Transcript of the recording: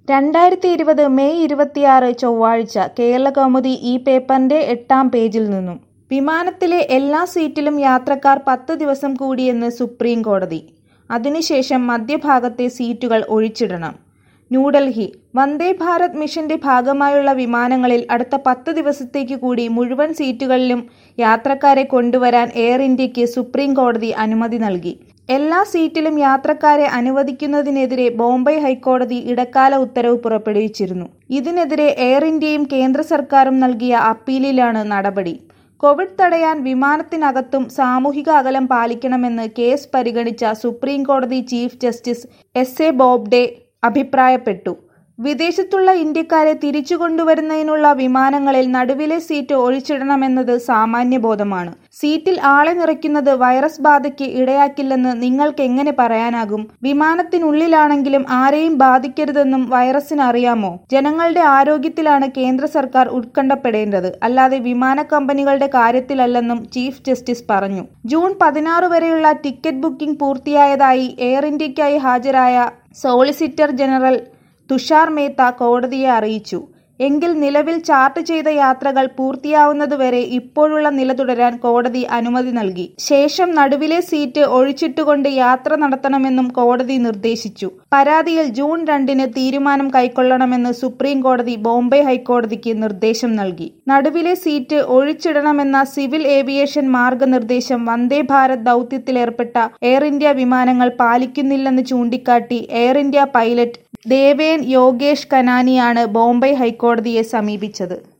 രണ്ടായിരത്തി ഇരുപത് മെയ് ഇരുപത്തിയാറ് ചൊവ്വാഴ്ച കേരളകൗമുദി ഈ പേപ്പറിന്റെ എട്ടാം പേജിൽ നിന്നും വിമാനത്തിലെ എല്ലാ സീറ്റിലും യാത്രക്കാർ പത്ത് ദിവസം കൂടിയെന്ന് സുപ്രീം കോടതി അതിനുശേഷം മധ്യഭാഗത്തെ സീറ്റുകൾ ഒഴിച്ചിടണം ന്യൂഡൽഹി വന്ദേ ഭാരത് മിഷന്റെ ഭാഗമായുള്ള വിമാനങ്ങളിൽ അടുത്ത പത്ത് ദിവസത്തേക്ക് കൂടി മുഴുവൻ സീറ്റുകളിലും യാത്രക്കാരെ കൊണ്ടുവരാൻ എയർ ഇന്ത്യക്ക് സുപ്രീം കോടതി അനുമതി നൽകി എല്ലാ സീറ്റിലും യാത്രക്കാരെ അനുവദിക്കുന്നതിനെതിരെ ബോംബെ ഹൈക്കോടതി ഇടക്കാല ഉത്തരവ് പുറപ്പെടുവിച്ചിരുന്നു ഇതിനെതിരെ എയർ ഇന്ത്യയും കേന്ദ്ര സർക്കാരും നൽകിയ അപ്പീലിലാണ് നടപടി കോവിഡ് തടയാൻ വിമാനത്തിനകത്തും സാമൂഹിക അകലം പാലിക്കണമെന്ന് കേസ് പരിഗണിച്ച സുപ്രീം കോടതി chief justice S A Bobde അഭിപ്രായപ്പെട്ടു വിദേശത്തുള്ള ഇന്ത്യക്കാരെ തിരിച്ചു കൊണ്ടുവരുന്നതിനുള്ള വിമാനങ്ങളിൽ നടുവിലെ സീറ്റ് ഒഴിച്ചിടണമെന്നത് സാമാന്യബോധമാണ് സീറ്റിൽ ആളെ നിറയ്ക്കുന്നത് വൈറസ് ബാധയ്ക്ക് ഇടയാക്കില്ലെന്ന് നിങ്ങൾക്ക് എങ്ങനെ പറയാനാകും വിമാനത്തിനുള്ളിലാണെങ്കിലും ആരെയും ബാധിക്കരുതെന്നും വൈറസിന് അറിയാമോ ജനങ്ങളുടെ ആരോഗ്യത്തിലാണ് കേന്ദ്ര സർക്കാർ ഉത്കണ്ഠപ്പെടേണ്ടത് അല്ലാതെ വിമാന കമ്പനികളുടെ കാര്യത്തിലല്ലെന്നും ചീഫ് ജസ്റ്റിസ് പറഞ്ഞു ജൂൺ പതിനാറ് വരെയുള്ള ടിക്കറ്റ് ബുക്കിംഗ് പൂർത്തിയായതായി എയർ ഇന്ത്യയ്ക്കായി ഹാജരായ സോളിസിറ്റർ ജനറൽ തുഷാർ മേത്ത കോടതിയെ അറിയിച്ചു എങ്കിൽ നിലവിൽ ചാർട്ട് ചെയ്ത യാത്രകൾ പൂർത്തിയാവുന്നതുവരെ ഇപ്പോഴുള്ള നില തുടരാൻ കോടതി അനുമതി നൽകി ശേഷം നടുവിലെ സീറ്റ് ഒഴിച്ചിട്ടുകൊണ്ട് യാത്ര നടത്തണമെന്നും കോടതി നിർദ്ദേശിച്ചു പരാതിയിൽ ജൂൺ രണ്ടിന് തീരുമാനം കൈക്കൊള്ളണമെന്ന് സുപ്രീം കോടതി ബോംബെ ഹൈക്കോടതിക്ക് നിർദ്ദേശം നൽകി നടുവിലെ സീറ്റ് ഒഴിച്ചിടണമെന്ന സിവിൽ ഏവിയേഷൻ മാർഗനിർദ്ദേശം വന്ദേ ഭാരത് ദൌത്യത്തിലേർപ്പെട്ട എയർ ഇന്ത്യ വിമാനങ്ങൾ പാലിക്കുന്നില്ലെന്ന് ചൂണ്ടിക്കാട്ടി Air India pilot Deven Yogesh കനാനിയാണ് ബോംബെ ഹൈക്കോടതിയെ സമീപിച്ചത്